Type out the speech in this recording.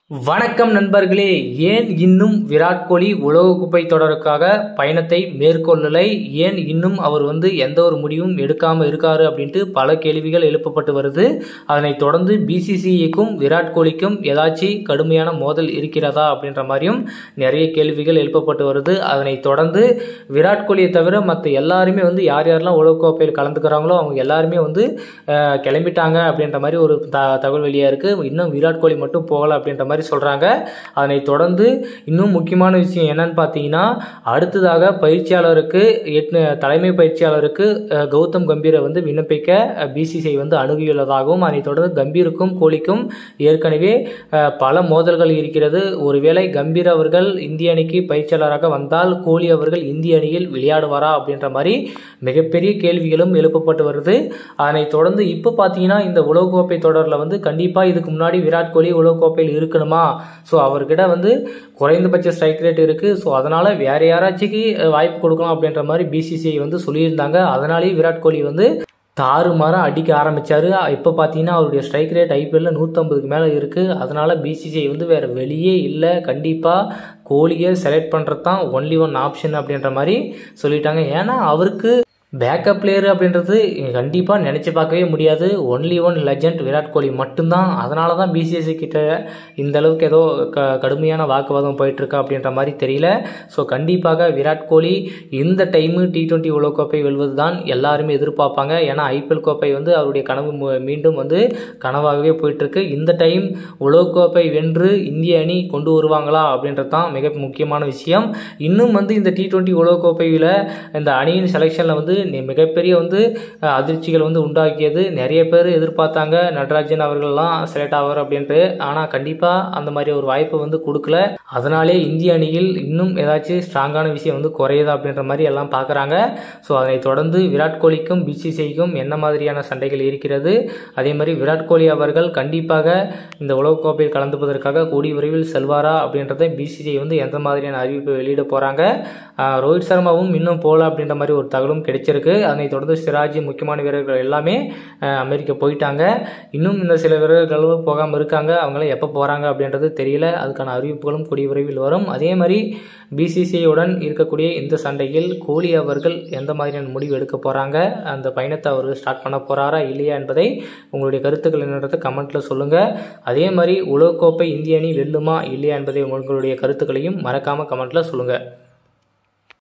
வணக்கம் நண்பர்களே ஏன் இன்னும் விராட் கோலி உலகக்கோப்பை தொடருக்காக பயணத்தை மேற்கொள்ளலை ஏன் இன்னும் அவர் வந்து எந்த ஒரு முடிவும் எடுக்காம இருக்காரு அப்படின்ட்டு பல கேள்விகள் எழுப்பப்பட்டு வருது அதனைத் தொடர்ந்து பிசிசிஐக்கும் விராட் கோலிக்கும் ஏதாச்சும் கடுமையான மோதல் இருக்கிறதா அப்படின்ற மாதிரியும் நிறைய கேள்விகள் எழுப்பப்பட்டு வருது அதனைத் தொடர்ந்து விராட் கோலியை தவிர மற்ற எல்லாருமே வந்து யார் யாரெல்லாம் உலகக்கோப்பையில் கலந்துக்கிறாங்களோ அவங்க எல்லாருமே வந்து அஹ், கிளம்பிட்டாங்க அப்படின்ற மாதிரி ஒரு த தகவல் வெளியாக இருக்குது இன்னும் விராட் கோலி மட்டும் போகலை அப்படின்ற மாதிரி சொல்கிறாங்க அதனைத் தொடர்ந்து இன்னும் முக்கியமான விஷயம் என்னன்னு பார்த்தீங்கன்னா அடுத்ததாக பயிற்சியாளருக்கு எட்டு தலைமை பயிற்சியாளருக்கு அஹ், கௌதம் கம்பீரை வந்து விண்ணப்பிக்க பிசிசிஐ வந்து அணுகியுள்ளதாகவும் அதனைத் தொடர்ந்து கம்பீருக்கும் கோலிக்கும் ஏற்கனவே அஹ், பல மோதல்கள் இருக்கிறது ஒருவேளை கம்பீர் அவர்கள் இந்திய அணிக்கு பயிற்சியாளராக வந்தால் கோலி அவர்கள் இந்திய அணியில் விளையாடுவாரா அப்படின்ற மாதிரி மிகப்பெரிய கேள்விகளும் எழுப்பப்பட்டு வருது அதனைத் தொடர்ந்து இப்போ பார்த்தீங்கன்னா இந்த உலகக்கோப்பை தொடரில் வந்து கண்டிப்பாக இதுக்கு முன்னாடி விராட் கோலி உலகக்கோப்பையில் இருக்கணுமா ஸோ அவர்கிட்ட வந்து குறைந்தபட்ச ஸ்ட்ரைக் ரேட் இருக்குது ஸோ அதனால் வேற யாராச்சுக்கு அஹ், வாய்ப்பு கொடுக்கலாம் அப்படின்ற மாதிரி பிசிசிஐ வந்து சொல்லியிருந்தாங்க அதனாலேயே விராட் கோலி வந்து தாறுமாறாக அடிக்க ஆரம்பிச்சாரு இப்போ பார்த்தீங்கன்னா அவருடைய ஸ்ட்ரைக் ரேட் ஐபிஎல்ல நூற்றம்பதுக்கு மேலே இருக்குது அதனால பிசிசிஐ வந்து வேறு வெளியே இல்லை கண்டிப்பாக கோலியை செலக்ட் பண்ணுறது தான் ஒன்லி ஒன் ஆப்ஷன் அப்படின்ற மாதிரி சொல்லிட்டாங்க ஏன்னா அவருக்கு பேக்கப் பிளேயர் அப்படின்றது கண்டிப்பாக நினச்சி பார்க்கவே முடியாது only one legend Virat Kohli மட்டும்தான் அதனால தான் பிசிஎஸ்சி கிட்ட இந்த அளவுக்கு ஏதோ க கடுமையான வாக்குவாதம் போயிட்டுருக்கா அப்படின்ற மாதிரி தெரியல ஸோ கண்டிப்பாக விராட் கோலி இந்த டைமு டி டுவெண்ட்டி உலகக்கோப்பை வெல்வது தான் எல்லாருமே எதிர்பார்ப்பாங்க ஏன்னா ஐபிஎல் கோப்பை வந்து அவருடைய கனவு மு- மீண்டும் வந்து கனவாகவே போயிட்டுருக்கு இந்த டைம் உலகக்கோப்பை வென்று இந்திய அணி கொண்டு வருவாங்களா அப்படின்றது தான் மிக முக்கியமான விஷயம் இன்னும் வந்து இந்த டி டுவெண்ட்டி உலகக்கோப்பையில் இந்த அணியின் செலெக்ஷனில் வந்து நி- மிகப்பெரிய வந்து அஹ், அதிர்ச்சிகள் வந்து உண்டாக்கியது நிறைய பேர் எதிர்பார்த்தாங்க நடராஜன் அவர்கள்லாம் செலக்ட் ஆவார் அப்படின்ட்டு ஆனால் கண்டிப்பாக அந்த மாதிரி ஒரு வாய்ப்பு வந்து கொடுக்கல அதனாலே இந்திய அணியில் இன்னும் ஏதாச்சும் ஸ்ட்ராங்கான விஷயம் வந்து குறையுதா அப்படின்ற மாதிரி எல்லாம் பார்க்குறாங்க ஸோ அதனைத் தொடர்ந்து விராட் கோலிக்கும் பிசிசிஐக்கும் என்ன மாதிரியான சண்டைகள் இருக்கிறது அதே மாதிரி விராட் கோலி அவர்கள் கண்டிப்பாக இந்த உலகக்கோப்பையில் கலந்துப்பதற்காக கூடிய விரைவில் செல்வாரா அப்படின்றத பிசிசிஐ வந்து எந்த மாதிரியான அறிவிப்பு வெளியிட போகிறாங்க ரோஹித் சர்மாவும் இன்னும் போகல அப்படின்ற மாதிரி ஒரு தகவலும் கிடைச்சிருக்கு அதனைத் தொடர்ந்து சிராஜ் முக்கியமான வீரர்கள் எல்லாமே அஹ், அமெரிக்கா போயிட்டாங்க இன்னும் இந்த சில வீரர்களும் போகாமல் இருக்காங்க அவங்களாம் எப்போ போகிறாங்க அப்படின்றது தெரியல அதுக்கான அறிவிப்புகளும் கூடிய விரைவில் வரும் அதே மாதிரி பிசிசிஐயுடன் இருக்கக்கூடிய இந்த சண்டையில் கோலி அவர்கள் எந்த மாதிரியான முடிவு எடுக்க போகிறாங்க அந்த பயணத்தை அவர் ஸ்டார்ட் பண்ண போகிறாரா இல்லையா என்பதை உங்களுடைய கருத்துக்கள் என்னன்றதை கமெண்ட்டில் சொல்லுங்கள் அதே மாதிரி உலகக்கோப்பை இந்திய அணி வெல்லுமா இல்லையா என்பதை உங்களுடைய கருத்துக்களையும் மறக்காமல் கமெண்ட்டில் சொல்லுங்கள்